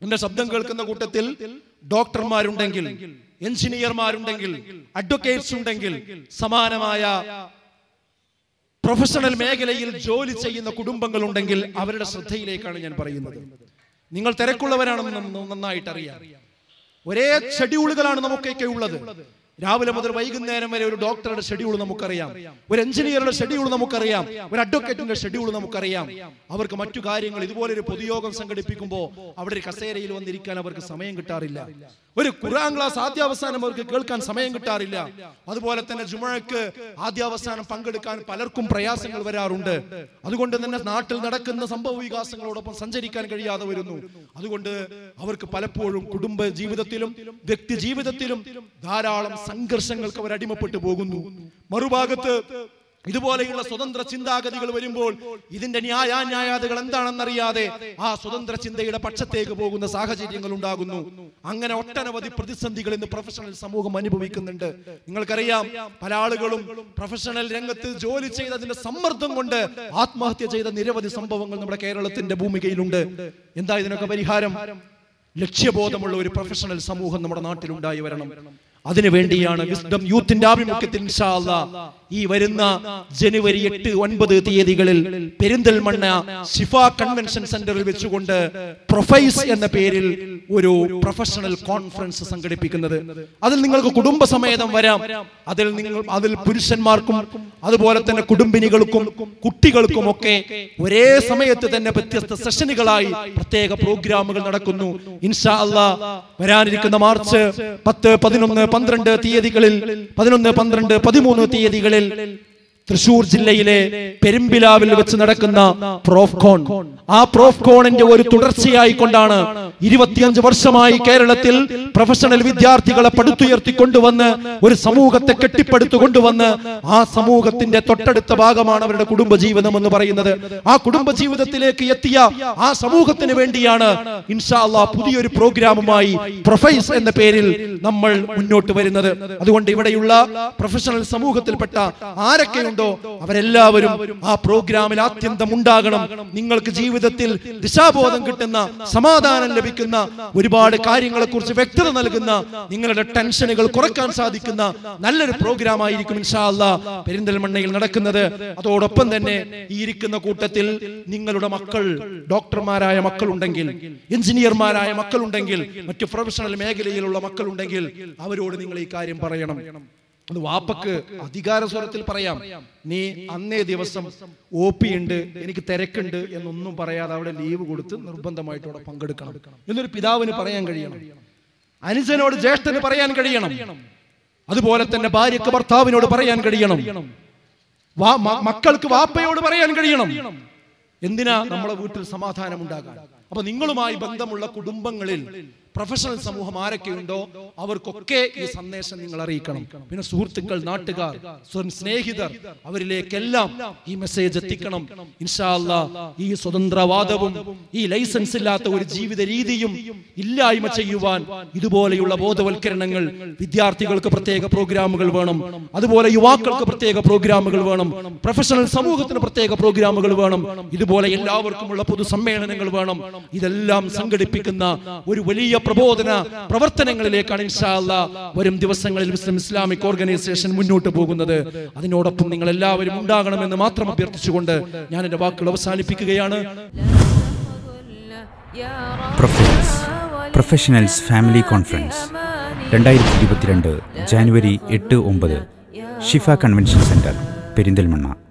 എന്റെ ശബ്ദം കേൾക്കുന്ന കൂട്ടത്തിൽ ഡോക്ടർമാരുണ്ടെങ്കിൽ എഞ്ചിനീയർമാരുണ്ടെങ്കിൽ അഡ്വക്കേറ്റ്സ് ഉണ്ടെങ്കിൽ സമാനമായ പ്രൊഫഷണൽ മേഖലയിൽ ജോലി ചെയ്യുന്ന കുടുംബങ്ങളുണ്ടെങ്കിൽ അവരുടെ ശ്രദ്ധയിലേക്കാണ് ഞാൻ പറയുന്നത് നിങ്ങൾ തിരക്കുള്ളവരാണെന്ന് നന്ന- നന്നായിട്ട് അറിയാം ഒരേ ഷെഡ്യൂളുകളാണ് നമുക്കൊക്കെ ഉള്ളത് രാവിലെ മുതൽ വൈകുന്നേരം വരെ ഒരു ഡോക്ടറുടെ ഷെഡ്യൂൾ നമുക്കറിയാം ഒരു എഞ്ചിനീയറുടെ ഷെഡ്യൂൾ നമുക്കറിയാം ഒരു അഡ്വക്കേറ്റിന്റെ ഷെഡ്യൂൾ നമുക്കറിയാം അവർക്ക് മറ്റു കാര്യങ്ങൾ ഇതുപോലെ ഒരു പൊതുയോഗം സംഘടിപ്പിക്കുമ്പോൾ അവിടെ ഒരു കസേരയിൽ വന്നിരിക്കാൻ അവർക്ക് സമയം കിട്ടാറില്ല ഒരു ഖുർആൻ ക്ലാസ് ആദ്യാവസാനം അവർക്ക് കേൾക്കാൻ സമയം കിട്ടാറില്ല അതുപോലെ തന്നെ ജുമഴക്ക് ആദ്യാവസാനം പങ്കെടുക്കാൻ പലർക്കും പ്രയാസങ്ങൾ വരാറുണ്ട് അതുകൊണ്ട് തന്നെ നാട്ടിൽ നടക്കുന്ന സംഭവ വികാസങ്ങളോടൊപ്പം സഞ്ചരിക്കാൻ കഴിയാതെ വരുന്നു അതുകൊണ്ട് അവർക്ക് പലപ്പോഴും കുടുംബ ജീവിതത്തിലും വ്യക്തി ജീവിതത്തിലും ധാരാളം സംഘർഷങ്ങൾക്ക് അവർ അടിമപ്പെട്ടു പോകുന്നു മറുഭാഗത്ത് ഇതുപോലെയുള്ള സ്വതന്ത്ര ചിന്താഗതികൾ വരുമ്പോൾ ഇതിന്റെ ന്യായാന്യായാതകൾ എന്താണെന്നറിയാതെ ആ സ്വതന്ത്ര ചിന്തയുടെ പക്ഷത്തേക്ക് പോകുന്ന സാഹചര്യങ്ങൾ ഉണ്ടാകുന്നു അങ്ങനെ ഒട്ടനവധി പ്രതിസന്ധികൾ ഇന്ന് പ്രൊഫഷണൽ സമൂഹം അനുഭവിക്കുന്നുണ്ട് നിങ്ങൾക്കറിയാം പല ആളുകളും പ്രൊഫഷണൽ രംഗത്ത് ജോലി ചെയ്തതിന്റെ സമ്മർദ്ദം കൊണ്ട് ആത്മഹത്യ ചെയ്ത നിരവധി സംഭവങ്ങൾ നമ്മുടെ കേരളത്തിന്റെ ഭൂമികയിലുണ്ട് എന്താ ഇതിനൊക്കെ പരിഹാരം ലക്ഷ്യബോധമുള്ള ഒരു പ്രൊഫഷണൽ സമൂഹം നമ്മുടെ നാട്ടിൽ ഉണ്ടായി വരണം അതിനുവേണ്ടിയാണ് വിസ്ഡം യൂത്തിന്റെ ആഭിമുഖ്യത്തിൽ ഇൻഷാ അല്ലാ ഈ വരുന്ന ജനുവരി എട്ട് ഒൻപത് തീയതികളിൽ പെരിന്തൽമണ്ണ ഷിഫ കൺവെൻഷൻ സെന്ററിൽ വെച്ചുകൊണ്ട് പ്രൊഫൈസ് എന്ന പേരിൽ ഒരു പ്രൊഫഷണൽ കോൺഫറൻസ് സംഘടിപ്പിക്കുന്നത് അതിൽ നിങ്ങൾക്ക് കുടുംബസമേതം വരാം അതിൽ നിങ്ങൾ അതിൽ പുരുഷന്മാർക്കും അതുപോലെ തന്നെ കുടുംബിനികൾക്കും കുട്ടികൾക്കും ഒക്കെ ഒരേ സമയത്ത് തന്നെ വ്യത്യസ്ത സെഷനുകളായി പ്രത്യേക പ്രോഗ്രാമുകൾ നടക്കുന്നു ഇൻഷാ അല്ലാ വരാനിരിക്കുന്ന മാർച്ച് പത്ത് പതിനൊന്ന് പന്ത്രണ്ട് തീയതികളിൽ പതിനൊന്ന് പന്ത്രണ്ട് പതിമൂന്ന് തീയതികളിൽ തൃശൂർ ജില്ലയിലെ പെരുമ്പിലാവിൽ വെച്ച് നടക്കുന്ന പ്രോഫ്കോൺ ആ പ്രോഫ്കോണിന്റെ ഒരു തുടർച്ചയായി കൊണ്ടാണ് ഇരുപത്തിയഞ്ച് വർഷമായി കേരളത്തിൽ പ്രൊഫഷണൽ വിദ്യാർത്ഥികളെ പടുത്തുയർത്തി കൊണ്ടുവന്ന് ഒരു സമൂഹത്തെ കെട്ടിപ്പടുത്തു കൊണ്ടുവന്ന് ആ സമൂഹത്തിന്റെ തൊട്ടടുത്ത ഭാഗമാണ് അവരുടെ കുടുംബജീവിതം എന്ന് പറയുന്നത് ആ കുടുംബജീവിതത്തിലേക്ക് എത്തിയ ആ സമൂഹത്തിന് വേണ്ടിയാണ് ഇൻഷാ അള്ളാ പുതിയൊരു പ്രോഗ്രാമുമായി പ്രൊഫൈസ് എന്ന പേരിൽ നമ്മൾ മുന്നോട്ട് വരുന്നത് അതുകൊണ്ട് ഇവിടെയുള്ള പ്രൊഫഷണൽ സമൂഹത്തിൽപ്പെട്ട ആരൊക്കെയുണ്ടോ അവരെല്ലാവരും ആ പ്രോഗ്രാമിൽ ആത്യന്തം ഉണ്ടാകണം നിങ്ങൾക്ക് ജീവിതത്തിൽ ദിശാബോധം കിട്ടുന്ന സമാധാനം ലഭിക്കുന്ന ഒരുപാട് കാര്യങ്ങളെ കുറിച്ച് വ്യക്തത നൽകുന്ന നിങ്ങളുടെ ടെൻഷനുകൾ കുറക്കാൻ സാധിക്കുന്ന നല്ലൊരു പ്രോഗ്രാം ആയിരിക്കും ഇൻഷാ അല്ലാ പെരിന്തൽമണ്ണയിൽ നടക്കുന്നത് അതോടൊപ്പം തന്നെ ഈ ഇരിക്കുന്ന കൂട്ടത്തിൽ നിങ്ങളുടെ മക്കൾ ഡോക്ടർമാരായ മക്കളുണ്ടെങ്കിൽ എഞ്ചിനീയർമാരായ മക്കളുണ്ടെങ്കിൽ മറ്റു പ്രൊഫഷണൽ മേഖലയിലുള്ള മക്കളുണ്ടെങ്കിൽ അവരോട് നിങ്ങൾ ഈ കാര്യം പറയണം അത് വാപ്പക്ക് അധികാര സ്വരത്തിൽ പറയാം നീ അന്നേ ദിവസം ഒ പി ഉണ്ട് എനിക്ക് തിരക്കുണ്ട് എന്നൊന്നും പറയാതെ അവിടെ ലീവ് കൊടുത്ത് നിർബന്ധമായിട്ട് അവിടെ പങ്കെടുക്കണം എന്നൊരു പിതാവിന് പറയാൻ കഴിയണം അനുജനോട് ജ്യേഷ്ഠന് പറയാൻ കഴിയണം അതുപോലെ തന്നെ ഭാര്യക്ക് ഭർത്താവിനോട് പറയാൻ കഴിയണം വാ- മ- മക്കൾക്ക് വാപ്പയോട് പറയാൻ കഴിയണം എന്തിനാ നമ്മളെ വീട്ടിൽ സമാധാനം ഉണ്ടാകാൻ അപ്പൊ നിങ്ങളുമായി ബന്ധമുള്ള കുടുംബങ്ങളിൽ പ്രൊഫഷണൽ സമൂഹം ആരൊക്കെയുണ്ടോ അവർക്കൊക്കെ ഈ സന്ദേശം നിങ്ങൾ അറിയിക്കണം പിന്നെ സുഹൃത്തുക്കൾ നാട്ടുകാർ സ്വന്തം സ്നേഹിതർ അവരിലേക്കെല്ലാം ഈ മെസ്സേജ് എത്തിക്കണം ഇൻഷാ അല്ലാ ഈ സ്വതന്ത്രവാദവും ഈ ലൈസൻസ് ഇല്ലാത്ത ഒരു ജീവിത രീതിയും ഇല്ലായ്മ ചെയ്യുവാൻ ഇതുപോലെയുള്ള ബോധവൽക്കരണങ്ങൾ വിദ്യാർത്ഥികൾക്ക് പ്രത്യേക പ്രോഗ്രാമുകൾ വേണം അതുപോലെ യുവാക്കൾക്ക് പ്രത്യേക പ്രോഗ്രാമുകൾ വേണം പ്രൊഫഷണൽ സമൂഹത്തിന് പ്രത്യേക പ്രോഗ്രാമുകൾ വേണം ഇതുപോലെ എല്ലാവർക്കുമുള്ള പൊതുസമ്മേളനങ്ങൾ വേണം ഇതെല്ലാം സംഘടിപ്പിക്കുന്ന ഒരു വലിയ പ്രബോധന പ്രവർത്തനങ്ങളിലേക്കാണ് ഇൻഷാ അല്ലാ വരും ദിവസങ്ങളിൽ മുസ്ലിം ഇസ്ലാമിക് ഓർഗനൈസേഷൻ മുന്നോട്ട് പോകുന്നത് അതിനോടൊപ്പം നിങ്ങൾ എല്ലാവരും ഉണ്ടാകണമെന്ന് മാത്രം അഭ്യർത്ഥിച്ചുകൊണ്ട് ഞാൻ എന്റെ വാക്കുകൾ അവസാനിപ്പിക്കുകയാണ് പ്രൊഫൈൽസ് പ്രൊഫഷണൽസ് ഫാമിലി കോൺഫറൻസ് രണ്ടായിരത്തി ഇരുപത്തിരണ്ട് ജാനുവരി എട്ട് ഒമ്പത് ഷിഫ കൺവെൻഷൻ സെന്റർ പെരിന്തൽമണ്ണ